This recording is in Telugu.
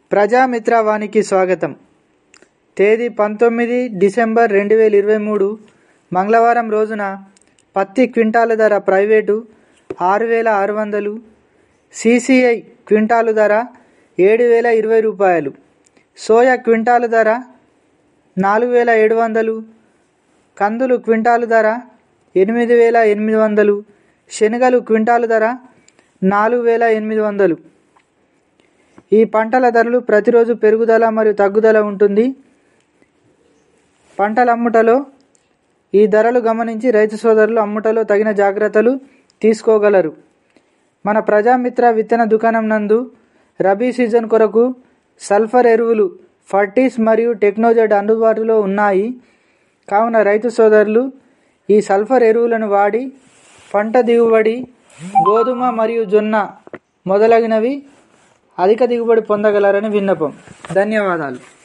ప్రజామిత్ర వానికి స్వాగతం తేదీ పంతొమ్మిది డిసెంబర్ రెండు వేల ఇరవై మూడు మంగళవారం రోజున పత్తి క్వింటాలు ధర ప్రైవేటు ఆరు వేల ఆరు వందలు సిసిఐ క్వింటాలు ధర ఏడు వేల ఇరవై రూపాయలు సోయా క్వింటాలు ధర నాలుగు వేల ఏడు వందలు కందులు క్వింటాలు ధర ఎనిమిది వేల ఎనిమిది వందలు శనగలు క్వింటాలు ధర నాలుగు వేల ఎనిమిది వందలు ఈ పంటల ధరలు ప్రతిరోజు పెరుగుదల మరియు తగ్గుదల ఉంటుంది పంటల అమ్ముటలో ఈ ధరలు గమనించి రైతు సోదరులు అమ్ముటలో తగిన జాగ్రత్తలు తీసుకోగలరు మన ప్రజామిత్ర విత్తన దుకాణం నందు రబీ సీజన్ కొరకు సల్ఫర్ ఎరువులు ఫర్టీస్ మరియు టెక్నోజెడ్ అందుబాటులో ఉన్నాయి కావున రైతు సోదరులు ఈ సల్ఫర్ ఎరువులను వాడి పంట దిగుబడి గోధుమ మరియు జొన్న మొదలగినవి అధిక దిగుబడి పొందగలరని విన్నపం ధన్యవాదాలు